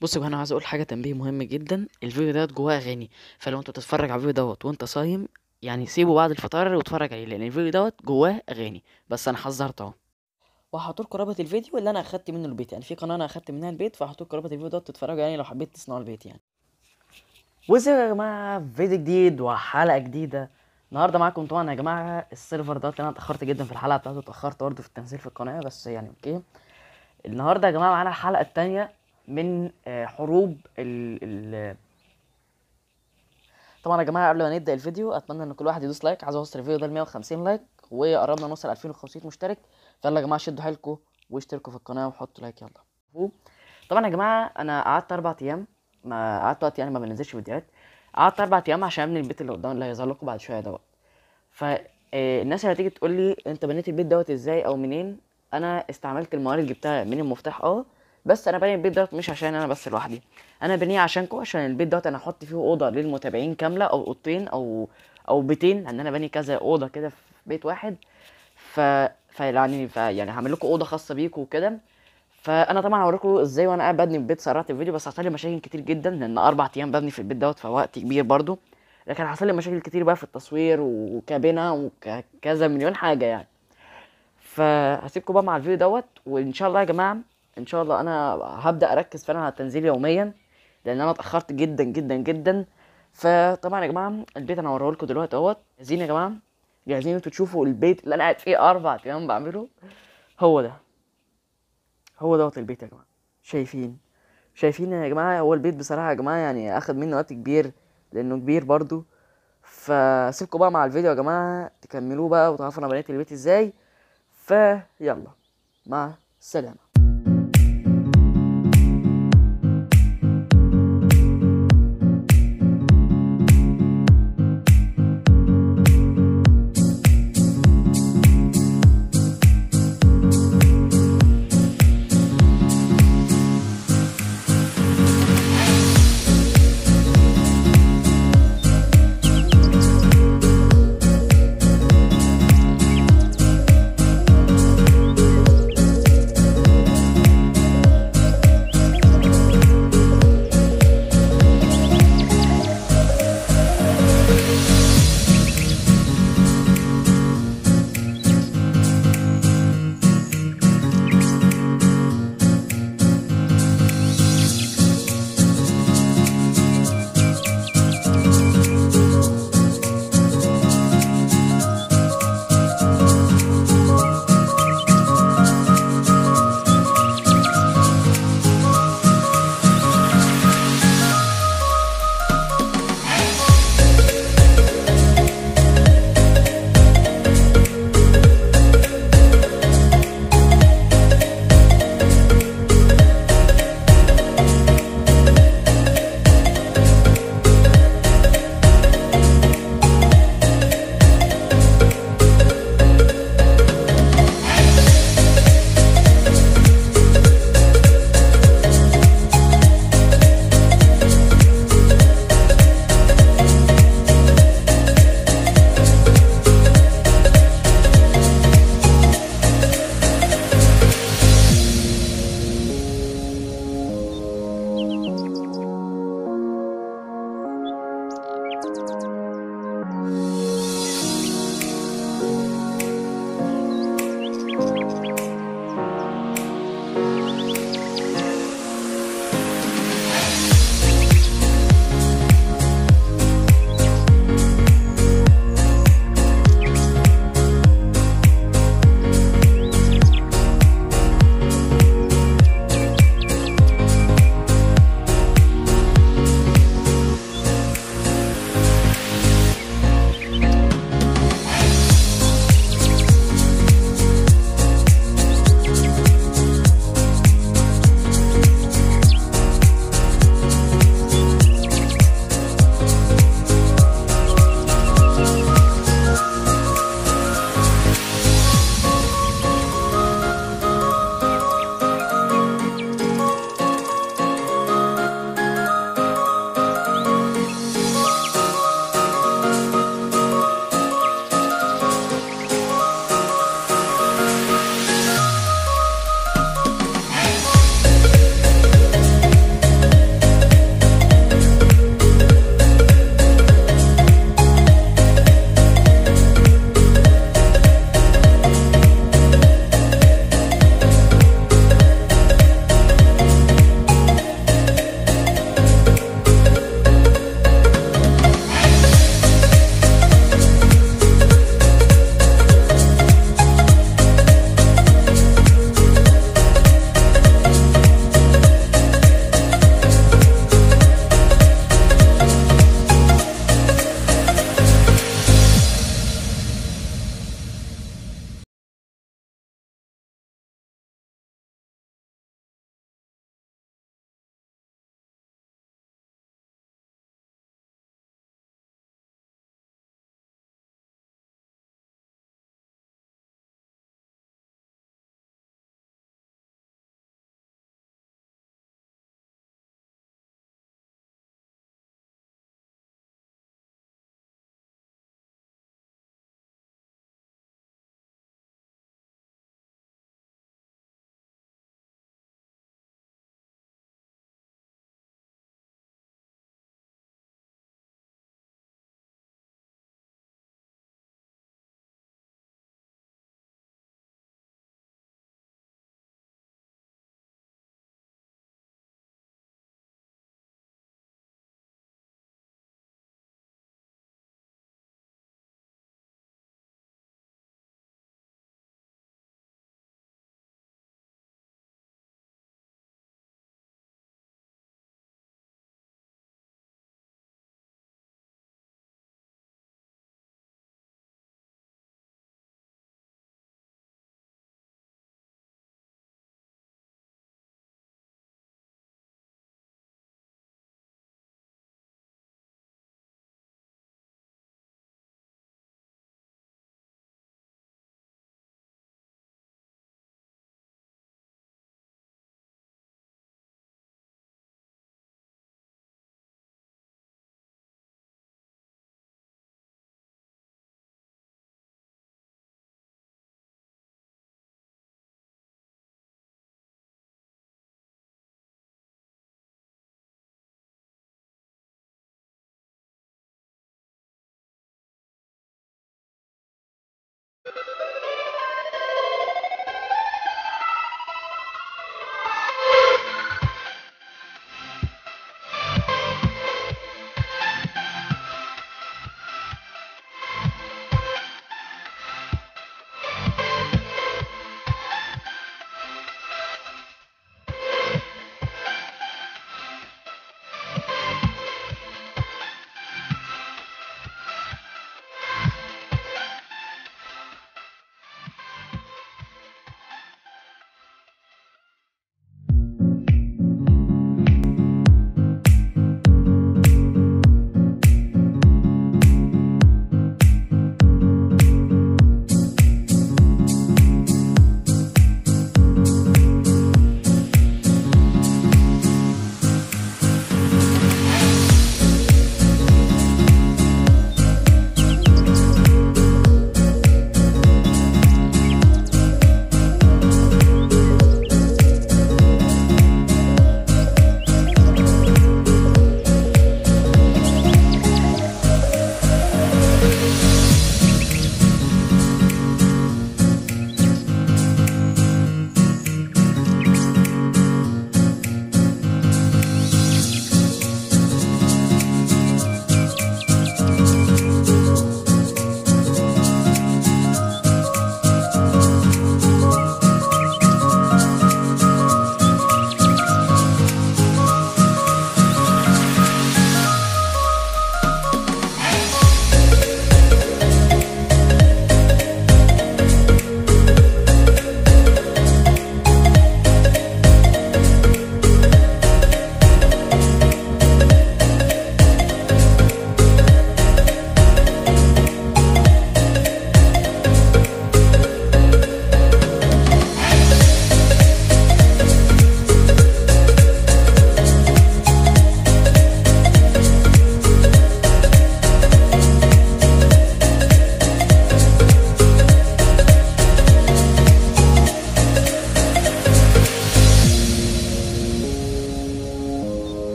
بص بقى انا عايز اقول حاجه تنبيه مهم جدا الفيديو دوت جواه اغاني فلو انت بتتفرج على الفيديو دوت وانت صايم يعني سيبه بعد الفطار واتفرج عليه لان الفيديو دوت جواه اغاني بس انا حذرت اهو وهحط لكم رابط الفيديو اللي انا اخدت منه البيت يعني في قناه انا اخدت منها البيت فهحط لكم رابط الفيديو دوت تتفرجوا يعني لو حبيت تصنعوا البيت يعني وازيكم يا جماعه فيديو جديد وحلقه جديده النهارده معاكم طبعا يا جماعه السيرفر دوت انا اتاخرت جدا في الحلقه بتاعته اتاخرت برضه في التنزيل في القناه بس يعني اوكي النهارده يا جماعه معانا الحلقه التانية من آه، حروب ال ال طبعا يا جماعه قبل ما نبدا الفيديو اتمنى ان كل واحد يدوس لايك عايز اوصل الفيديو ده ل 150 لايك وقربنا نوصل 2500 مشترك فيلا يا جماعه شدوا حيلكم واشتركوا في القناه وحطوا لايك يلا طبعا يا جماعه انا قعدت اربع ايام ما قعدت وقت يعني ما بنزلش فيديوهات قعدت اربع ايام عشان ابني البيت اللي قدام اللي هيظهر لكم بعد شويه دوت فالناس اللي هتيجي تقول لي انت بنيت البيت دوت ازاي او منين انا استعملت الموارد جبتها من المفتاح اه بس انا باني البيت دوت مش عشان انا بس لوحدي انا بنيه عشانكم عشان البيت دوت انا هحط فيه اوضه للمتابعين كامله او اوضتين او او بيتين لان انا باني كذا اوضه كده في بيت واحد ف فيعني ف... يعني هعمل لكم اوضه خاصه بيكم وكده فانا طبعا هوريكم ازاي وانا قاعد ببني البيت سرعت الفيديو بس حصل لي مشاكل كتير جدا لان اربع ايام ببني في البيت دوت فوقت كبير برضو لكن حصل لي مشاكل كتير بقى في التصوير وكابينه وكذا مليون حاجه يعني فهسيبكم بقى مع الفيديو دوت وان شاء الله يا جماعه ان شاء الله انا هبدا اركز فعلا على التنزيل يوميا لان انا اتاخرت جدا جدا جدا فطبعا يا جماعه البيت انا هوريه لكم دلوقتي اهوت جاهزين يا جماعه جاهزين انتوا تشوفوا البيت اللي انا قاعد فيه اربع ايام بعمله هو ده هو دوت البيت يا جماعه شايفين شايفين يا جماعه هو البيت بصراحه يا جماعه يعني اخد مني وقت كبير لانه كبير برضو فسيبكم بقى مع الفيديو يا جماعه تكملوه بقى وتعرفوا انا بنيت البيت ازاي فيلا مع السلامه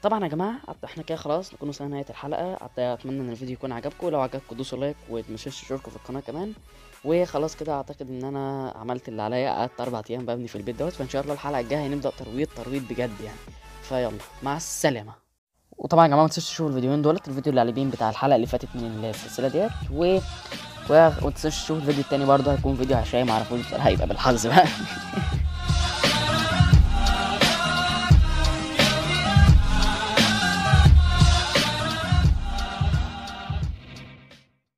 طبعا يا جماعه عط- احنا كده خلاص نكون وصلنا نهايه الحلقه عط- اتمنى ان الفيديو يكون عجبكم لو عجبكم دوسوا لايك ومتنسوش تشتركوا في القناه كمان وخلاص كده اعتقد ان انا عملت اللي عليا قعدت اربع ايام ببني في البيت دوت فان شاء الله الحلقه الجايه هنبدا ترويض ترويض بجد يعني فيلا مع السلامه وطبعا يا جماعه ما تنسوش تشوفوا الفيديوهين دولت الفيديو اللي على اليمين بتاع الحلقه اللي فاتت من السلسله ديت و وما تنسوش تشوفوا الفيديو التاني برضه هيكون فيديو عشوائي معرفوش بصراحه هيبقى بالحظ بقى